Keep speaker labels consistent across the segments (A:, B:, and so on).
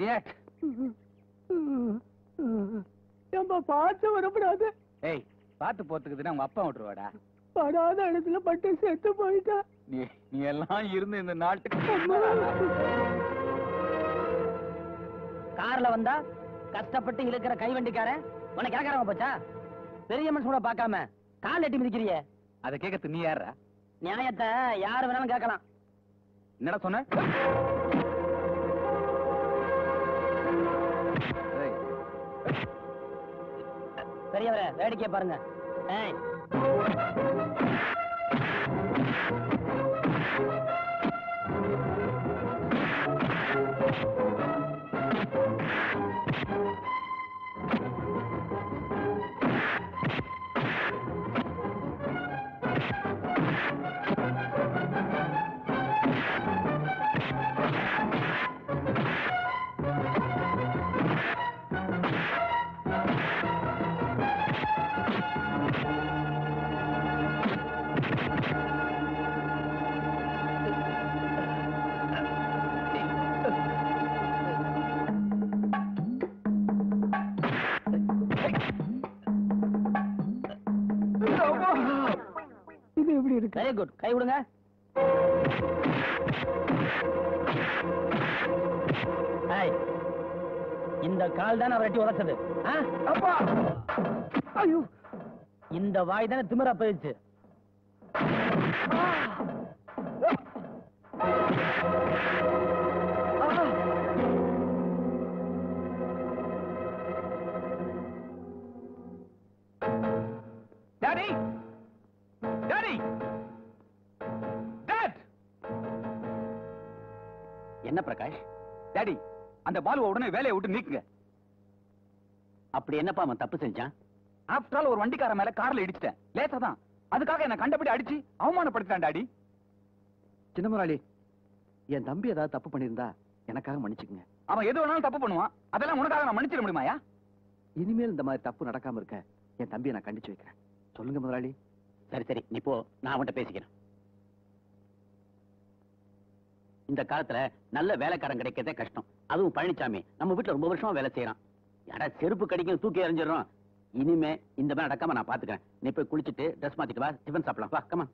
A: Idiot
B: ஏம்பா பார்த்து வரக்கூடாது
A: ஏய் பாத்து போத்துக்குதுன்னா உங்க அப்பா விட்டுருவாடா
B: படாத இடத்துல பட்டு செத்து போயிட்டா
A: நீ நீ எல்லாம் இருந்து இந்த நாட்டுக்கு
C: கார்ல வந்தா கஷ்டப்பட்டு இழுக்கிற கைவண்டிக்காரன் உனக்கு கேட்கறாங்க போச்சா பெரிய மனுஷன் கூட பார்க்காம கால் எட்டி மிதிக்கிறியே
A: அதை கேட்கறது நீ யாரா
C: நியாயத்தை யாரு வேணாலும் கேட்கலாம்
A: என்னடா சொன்ன ஏய்,
C: பெரியவரே வேடிக்கையை பாருங்க ஏய்
B: இது எப்படி இருக்கு
C: வெரி குட் கை விடுங்க ஏய், இந்த கால் தானே அவர் எட்டி உதச்சது ஆ?
B: அப்பா ஐயோ
C: இந்த வாய் தானே திமிரா போயிடுச்சு
A: டாடி டாடி டாட்
C: என்ன பிரகாஷ்
A: டாடி அந்த பாலுவை உடனே வேலையை விட்டு நீக்குங்க
C: அப்படி என்னப்பா அவன் தப்பு செஞ்சான்
A: ஆஃப்டர் ஆல் ஒரு வண்டிக்கார மேல கார்ல இடிச்சிட்டேன் லேசா தான் அதுக்காக என்ன கண்டபடி அடிச்சு அவமானப்படுத்திட்டான் டாடி
D: சின்ன முதலாளி என் தம்பி ஏதாவது தப்பு பண்ணியிருந்தா எனக்காக மன்னிச்சுக்குங்க
A: அவன் எது வேணாலும் தப்பு பண்ணுவான் அதெல்லாம் உனக்காக நான் மன்னிச்சிட முடியுமாயா
D: இனிமேல் இந்த மாதிரி தப்பு நடக்காம இருக்க என் தம்பியை நான் கண்டிச்சு வைக்கிறேன் சொல்லுங்க முதலாளி
C: சரி சரி நீ போ நான் அவன்கிட்ட பேசிக்கிறேன் இந்த காலத்துல நல்ல வேலைக்காரன் கிடைக்கிறதே கஷ்டம் அதுவும் பழனிசாமி நம்ம வீட்டுல ரொம்ப வருஷமா வேலை செய்யறான் யாரா செருப்பு கடிக்கும் தூக்கி எறிஞ்சிடறோம் இனிமே இந்த மாதிரி நடக்காம நான் பாத்துக்கிறேன் நீ போய் குளிச்சிட்டு ட்ரெஸ் மாத்திட்டு வா டிஃபன் சாப்பிடலாம் வா கமா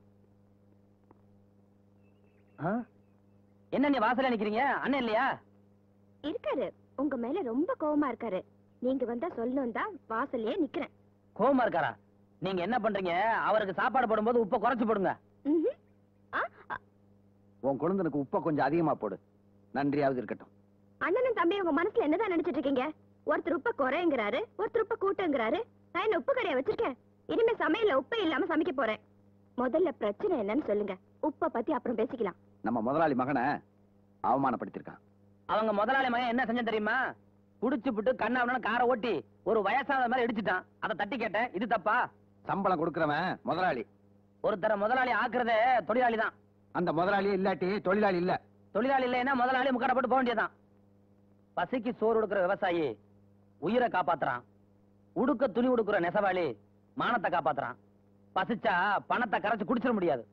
C: என்ன நீ வாசல்ல நிக்கிறீங்க அண்ணன் இல்லையா
E: இருக்காரு உங்க மேல ரொம்ப கோவமா இருக்காரு நீங்க வந்தா சொல்லணும் தான் வாசல்லயே நிக்கிறேன்
C: கோவமா இருக்காரா நீங்க என்ன பண்றீங்க அவருக்கு சாப்பாடு போடும்போது உப்பை குறைச்சு போடுங்க
E: ம்ஹும். ஆ, அ,
D: உன் குழந்தனுக்கு உப்பை கொஞ்சம் அதிகமா போடு நன்றியாவது இருக்கட்டும்
E: அண்ணனும் தம்பி உங்க மனசுல என்னதான் நினைச்சிட்டு இருக்கீங்க ஒருத்தர் உப்ப குறைங்கிறாரு ஒருத்தர் உப்ப கூட்டங்கிறாரு நான் என்ன உப்பு கடையா வச்சிருக்கேன் இனிமே சமையல்ல உப்பே இல்லாம சமைக்க போறேன் முதல்ல பிரச்சனை என்னன்னு சொல்லுங்க உப்ப பத்தி அப்புறம் பேசிக்கலாம்
D: நம்ம முதலாளி மகனை அவமானப்படுத்திருக்கான்
C: அவங்க முதலாளி மகன் என்ன செஞ்ச தெரியுமா குடிச்சு புட்டு கண்ணாவன காரை ஓட்டி ஒரு வயசான மாதிரி இடிச்சிட்டான் அதை தட்டி கேட்டேன் இது தப்பா
D: சம்பளம் கொடுக்கறவன் முதலாளி
C: ஒருத்தர முதலாளி ஆக்குறதே தொழிலாளி தான்
D: அந்த முதலாளி இல்லாட்டி தொழிலாளி இல்ல
C: தொழிலாளி இல்லைன்னா முதலாளி முக்காட போட்டு போக வேண்டியதுதான் பசிக்கு சோறு கொடுக்கிற விவசாயி உயிரை காப்பாத்துறான் உடுக்க துணி உடுக்கிற நெசவாளி மானத்தை காப்பாத்துறான் பசிச்சா பணத்தை கரைச்சு குடிச்சிட முடியாது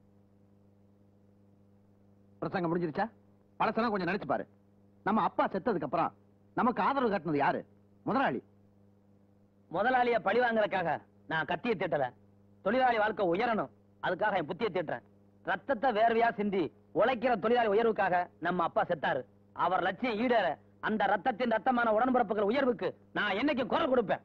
D: பிரசங்கம் முடிஞ்சிருச்சா பழசெல்லாம் கொஞ்சம் நினைச்சு பாரு நம்ம அப்பா செத்ததுக்கு அப்புறம் நமக்கு ஆதரவு காட்டினது யாரு முதலாளி
C: முதலாளிய பழி வாங்குறதுக்காக நான் கத்திய தீட்டல தொழிலாளி வாழ்க்கை உயரணும் அதுக்காக என் புத்திய தீட்டுறேன் ரத்தத்தை வேர்வையா சிந்தி உழைக்கிற தொழிலாளி உயர்வுக்காக நம்ம அப்பா செத்தாரு அவர் லட்சியம் ஈடேற அந்த ரத்தத்தின் ரத்தமான உடன்பிறப்புகள் உயர்வுக்கு நான் என்னைக்கு குரல் கொடுப்பேன்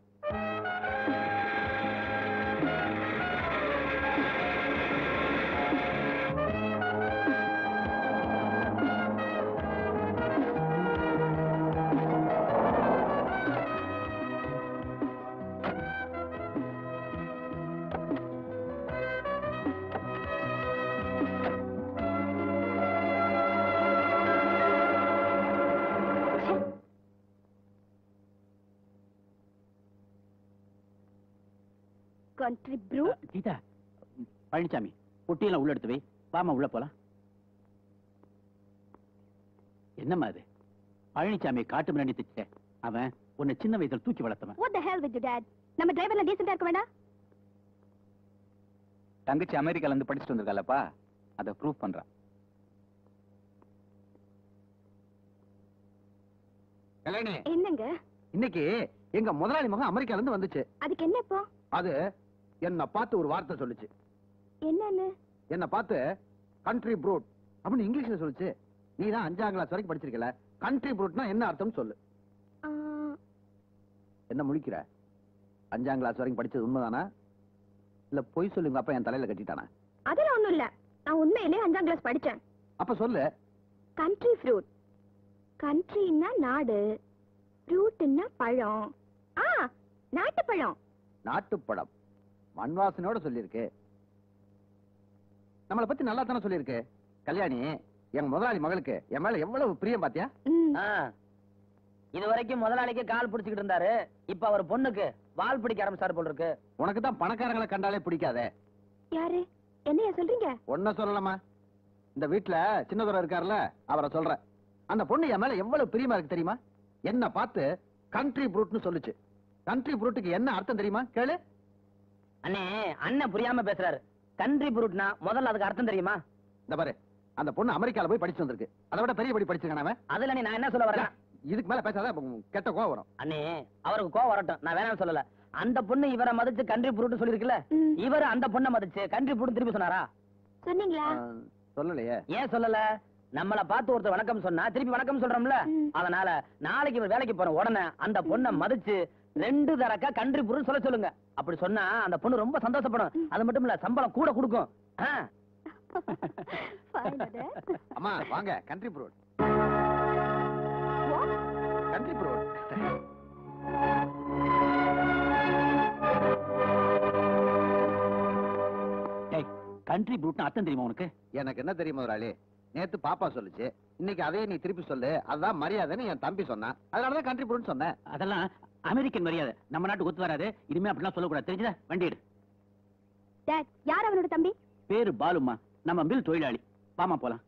E: கண்ட்ரி ப்ரூ
C: கீதா பழனிசாமி பொட்டியெல்லாம் உள்ள எடுத்து வை வாமா உள்ள போலாம் என்னம்மா அது பழனிசாமி காட்டு மிராண்டி திட்ட அவன் உன்னை சின்ன வயசுல தூக்கி வளர்த்தவன்
E: what the hell with you dad நம்ம டிரைவர்ல டீசென்ட்டா இருக்க வேண்டாம்
A: தங்கச்சி அமெரிக்கால இருந்து படிச்சுட்டு வந்திருக்காளப்பா அதை ப்ரூவ் பண்றான்
D: கல்யாணி
E: என்னங்க
D: இன்னைக்கு எங்க முதலாளி மகன் அமெரிக்கால இருந்து வந்துச்சு
E: அதுக்கு என்ன இப்போ
D: அது என்ன பார்த்து ஒரு வார்த்தை சொல்லுச்சு
E: என்னன்னு
D: என்ன பார்த்து கண்ட்ரி ப்ரூட் அப்படின்னு இங்கிலீஷ்ல சொல்லுச்சு நீ தான் அஞ்சாம் கிளாஸ் வரைக்கும் படிச்சிருக்கல கண்ட்ரி ப்ரூட்னா என்ன அர்த்தம்னு சொல்லு
E: ஆ,
D: என்ன முழிக்கிற அஞ்சாம் கிளாஸ் வரைக்கும் படிச்சது உண்மைதானா இல்ல பொய் சொல்லுங்க அப்பா என் தலையில கட்டிட்டானா
E: அதெல்லாம் ஒண்ணும் இல்ல நான் உண்மையிலே அஞ்சாம் கிளாஸ் படிச்சேன்
D: அப்ப சொல்லு
E: கண்ட்ரி ஃப்ரூட் கண்ட்ரின்னா நாடு ஃப்ரூட்னா பழம் ஆ நாட்டு பழம்
D: நாட்டுப்படம் மண் வாசனையோட சொல்லியிருக்கு நம்மளை பத்தி நல்லா தானே சொல்லியிருக்கு கல்யாணி எங்க முதலாளி மகளுக்கு என் மேல எவ்வளவு பிரியம் பாத்தியா
E: ம்,
C: ஆ. இது வரைக்கும் முதலாளிக்கு கால் பிடிச்சுக்கிட்டு இருந்தாரு இப்ப அவர் பொண்ணுக்கு வால் பிடிக்க ஆரம்பிச்சாரு போல இருக்கு
D: உனக்கு தான் பணக்காரங்களை கண்டாலே பிடிக்காதே
E: யாரு என்னையா சொல்றீங்க
D: ஒன்ன சொல்லலாமா இந்த வீட்டுல சின்னதுரை இருக்காருல்ல அவரை சொல்றேன் அந்த பொண்ணு என் மேல எவ்வளவு பிரியமா இருக்கு தெரியுமா என்ன பார்த்து கண்ட்ரி ப்ரூட்னு சொல்லுச்சு கண்ட்ரி ப்ரூட்டுக்கு என்ன அர்த்தம் தெரியுமா கேளு
C: அண்ணே அண்ணன் புரியாம பேசுறாரு கண்ட்ரி புருட்னா முதல்ல அதுக்கு அர்த்தம் தெரியுமா
D: இந்த பாரு அந்த பொண்ணு அமெரிக்கால போய் படிச்சு வந்திருக்கு அதை விட பெரிய படி படிச்சிருக்கான அவன்
C: அதுல நீ நான் என்ன சொல்ல வரேன்
D: இதுக்கு மேல பேசாத அப்ப கெட்ட கோவம் வரும்
C: அண்ணே அவருக்கு கோவம் வரட்டும் நான் வேணாம் சொல்லல அந்த பொண்ணு இவரை மதிச்சு கண்ட்ரி புருட்னு சொல்லிருக்குல்ல
E: ம்,
C: இவர் அந்த பொண்ணை மதிச்சு கண்ட்ரி புருட் திருப்பி சொன்னாரா
E: சொன்னீங்களா
D: ஆ, சொல்லலையே
C: ஏன் சொல்லல நம்மள பார்த்து ஒருத்தர் வணக்கம் சொன்னா திருப்பி வணக்கம் சொல்றோம்ல
E: ம்.
C: அதனால நாளைக்கு இவர் வேலைக்கு போற உடனே அந்த பொண்ணை மதிச்சு ரெண்டு தரக்கா கண்ட்ரி புருட் சொல்ல சொல்லுங்க அப்படி சொன்னா அந்த பொண்ணு ரொம்ப சந்தோஷப்படும் அது மட்டும் இல்ல சம்பளம் கூட கொடுக்கும் ஆ.
E: Fine, அது.
D: அம்மா வாங்க country brute
E: What?
D: Country brute
A: country ப்ரூட்னு அர்த்தம் தெரியுமா உனக்கு
D: எனக்கு என்ன தெரியும் முதலாளி நேத்து பாப்பா சொல்லுச்சு இன்னைக்கு அதே நீ திருப்பி சொல்லு அதுதான் மரியாதைன்னு என் தம்பி சொன்னான் அதனாலதான் கண்ட்ரி ப்ரூட் சொன்னேன்
A: அதெல்லாம் அமெரிக்கன் மரியாதை நம்ம நாட்டுக்கு ஒத்து வராது இனிமே அப்படிலாம் சொல்லக்கூடாது தெரிஞ்சதா வண்டி எடு
E: Dad, யார் அவனோட தம்பி
A: பேரு பாலுமா நம்ம மில் தொழிலாளி வாமா போலாம்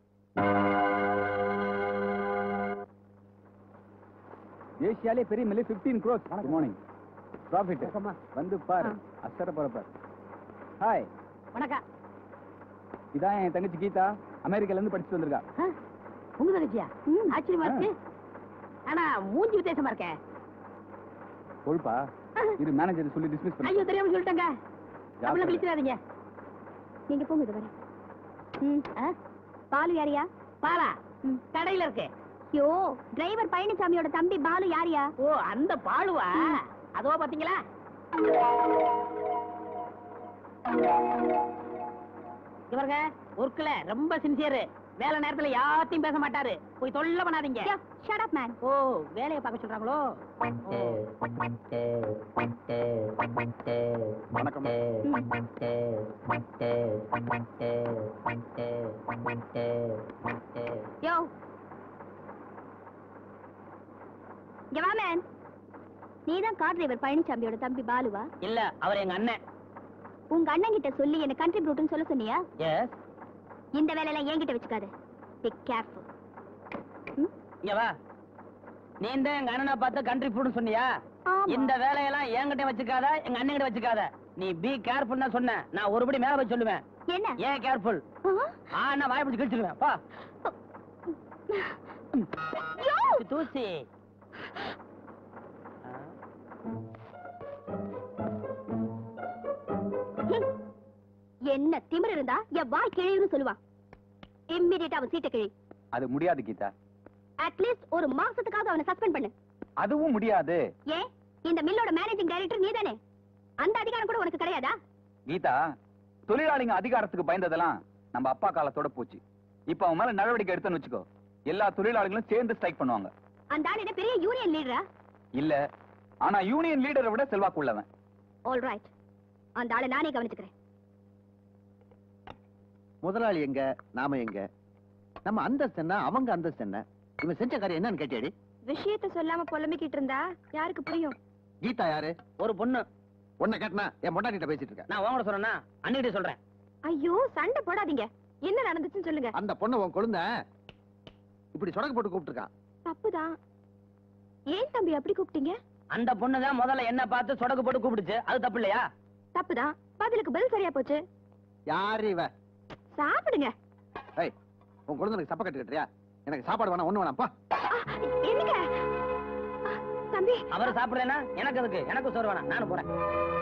A: ஏசியாலே பெரிய mill 15 crores good morning profit வந்து பாரு அசர பரப்பார் ஹாய்
B: வணக்கம்
A: இதான் என் தங்கச்சி கீதா அமெரிக்கால இருந்து படிச்சுட்டு வந்திருக்கா
B: உங்க தங்கச்சியா ஆச்சரியமா இருக்கு ஆனா மூஞ்சி வித்தியாசமா இருக்கே
A: கொழுப்பா இது மேனேஜர் சொல்லி டிஸ்மிஸ் பண்ணி
B: ஐயோ தெரியாம சொல்லிட்டேங்க
A: ஜாக்கிரதை.
B: அவ்வளவு கழிச்சிடாதீங்க
E: நீங்க போங்க இது வரை ம்
B: ஆ?
E: பாலு யாரியா
B: பாலா கடையில இருக்கு
E: யோ டிரைவர் பழனிசாமியோட தம்பி பாலு யாரியா
B: ஓ அந்த பாலுவா அதுவா பாத்தீங்களா இவருங்க ஒர்க்ல ரொம்ப சின்சியர் வேலை நேரத்துல யார்த்தையும் பேச மாட்டாரு போய் தொல்ல பண்ணாதீங்க
E: ஷட் அப் மேன்
B: ஓ வேலையை பார்க்க சொல்றாங்களோ
A: வணக்கம்
E: யோ இங்க வா மேன் நீதான் கார் டிரைவர் பழனிசாமியோட தம்பி பாலுவா
C: இல்ல அவர் எங்க அண்ணன்
E: உங்க அண்ணன் கிட்ட சொல்லி என்ன கண்ட்ரி ப்ரூட்னு சொல்ல சொன்னியா
C: எஸ்
E: இந்த வேலையெல்லாம் என்கிட்ட வச்சுக்காத பி கேர்ஃபுல்
C: இங்க வா நீ தான் எங்க அண்ணனை பார்த்து கண்ட்ரி ஃபுட்னு சொன்னியா
E: ஆமா.
C: இந்த வேலையெல்லாம் என்கிட்ட வச்சுக்காத எங்க அண்ணன் கிட்ட வச்சுக்காத நீ பி கேர்ஃபுல் தான் சொன்னேன் நான் ஒருபடி மேல போய் சொல்லுவேன்
E: என்ன
C: ஏன் கேர்ஃபுல்
E: ஆ?
C: ஆ நான் வாய் பிடிச்சு கிழிச்சிடுவேன் பா
E: யோ!
C: தூசி
E: ஹம். என்ன திமிரு இருந்தா என் வாய் கிழின்னு சொல்லுவான் இம்மிடியேட்டா அவன் சீட்டை கிழி
A: அது முடியாது கீதா
E: அட்லீஸ்ட் ஒரு மாசத்துக்காக அவனை சஸ்பெண்ட் பண்ணு
A: அதுவும் முடியாது
E: ஏன் இந்த மில்லோட மேனேஜிங் டைரக்டர் நீதானே அந்த அதிகாரம் கூட உனக்கு கிடையாதா
A: கீதா தொழிலாளிங்க அதிகாரத்துக்கு பயந்ததெல்லாம் நம்ம அப்பா காலத்தோட போச்சு இப்ப அவன் மேல நடவடிக்கை எடுத்தேன்னு வச்சுக்கோ எல்லா தொழிலாளிகளும் சேர்ந்து ஸ்ட்ரைக் பண்ணுவாங்க
E: அந்த ஆள் என்ன பெரிய யூனியன் லீடரா
A: இல்ல ஆனா யூனியன் லீடரை விட செல்வாக்கு உள்ளவன்
E: ஆல் ரைட் அந்த ஆளை நானே கவனிச்சுக்கிறேன்
D: முதலாளி எங்க நாம எங்க நம்ம அந்தஸ்து என்ன அவங்க அந்தஸ்து என்ன இவன் செஞ்ச காரியம் என்னன்னு கேட்டியாடி
E: விஷயத்த சொல்லாம புலம்பிக்கிட்டு இருந்தா யாருக்கு புரியும்
D: கீதா யாரு
C: ஒரு பொண்ணு
D: உன்னை கேட்டனா என் பொண்டாட்டிட்ட பேசிட்டு இருக்க
C: நான் உங்கள்ட்ட சொன்னா அண்ணிகிட்ட சொல்றேன்
E: ஐயோ சண்டை போடாதீங்க என்ன நடந்துச்சுன்னு சொல்லுங்க
D: அந்த பொண்ணு உன் கொழுந்த இப்படி சொடக்கு போட்டு கூப்பிட்டுருக்கான்
E: தப்புதான் ஏன் தம்பி அப்படி கூப்பிட்டீங்க
C: அந்த பொண்ணு தான் முதல்ல என்ன பார்த்து சொடக்கு போட்டு கூப்பிடுச்சு அது தப்பு இல்லையா
E: தப்புதான் பதிலுக்கு பதில் சரியா போச்சு
D: யாரு இவ
E: சாப்பிடுங்க
D: உன் குழந்தைக்கு சப்ப கட்டு கட்டுறியா எனக்கு சாப்பாடு வேணாம் ஒண்ணு வேணாம்ப்பா
E: ஆ, என்னங்க தம்பி
C: அவர் சாப்பிடலன்னா எனக்கு அதுக்கு எனக்கு சோறு வேணாம் நானும் போறேன்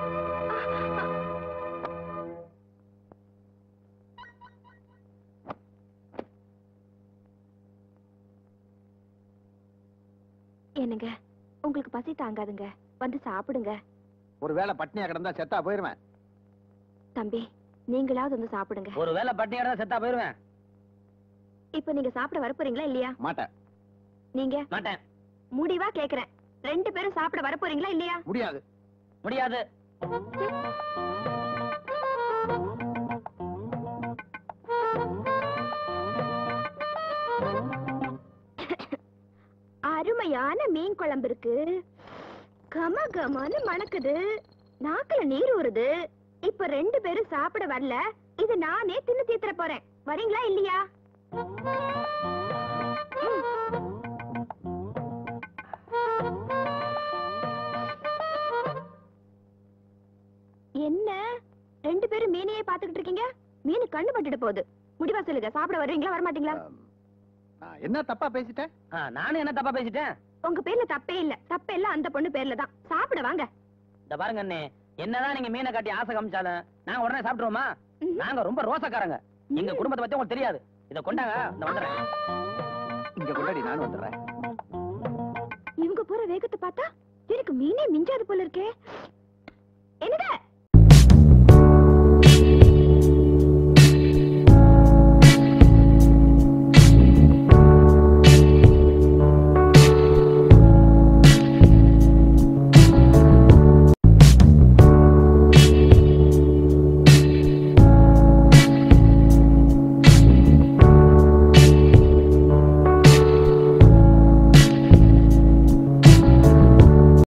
E: என்னங்க உங்களுக்கு பசி தாங்காதுங்க வந்து சாப்பிடுங்க
D: ஒருவேளை பட்னியா கிடந்தா செத்தா போயிருவேன்
E: தம்பி நீங்களாவது வந்து சாப்பிடுங்க
C: ஒரு வேளை பட்டினியோட செத்தா போயிருவேன்
E: இப்ப நீங்க சாப்பிட வரப்போறீங்களா இல்லையா
D: மாட்டேன்
E: நீங்க
C: மாட்டேன்
E: முடிவா கேக்குறேன் ரெண்டு பேரும் சாப்பிட வரப்போறீங்களா இல்லையா
D: முடியாது
C: முடியாது
E: அருமையான மீன் குழம்பு இருக்கு கம கமன்னு மணக்குது நாக்குல நீர் ஊறுது இப்ப ரெண்டு பேரும் சாப்பிட வரல இது நானே தின்னு தீத்துற போறேன் வரீங்களா இல்லையா என்ன ரெண்டு பேரும் மீனையே பாத்துக்கிட்டு இருக்கீங்க மீன் கண்ணு பட்டுட்டு போகுது முடிவா சொல்லுங்க சாப்பிட வருவீங்களா வரமாட்டீங்களா
D: ஆம். நான் என்ன தப்பா பேசிட்டேன்
C: ஆ, நானும் என்ன தப்பா பேசிட்டேன்
E: உங்க பேர்ல தப்பே இல்ல தப்பே இல்ல அந்த பொண்ணு பேர்ல தான் சாப்பிட வாங்க
C: இந்த பாருங்க அண்ணே என்னதான் நீங்க மீனை காட்டி ஆசை காமிச்சாலும் நாங்க உடனே சாப்பிட்டுருவோமா
E: ம்ஹும்.
C: நாங்க ரொம்ப ரோசக்காரங்க எங்க
E: ம்.
C: குடும்பத்தை பத்தி உங்களுக்கு தெரியாது இத கொண்டாங்க இந்த வந்துடுறேன்
D: இங்க கொண்டாடி நானும் வந்துடுறேன்
E: இவங்க போற வேகத்தை பார்த்தா எனக்கு மீனே மிஞ்சாது போல இருக்கே என்னங்க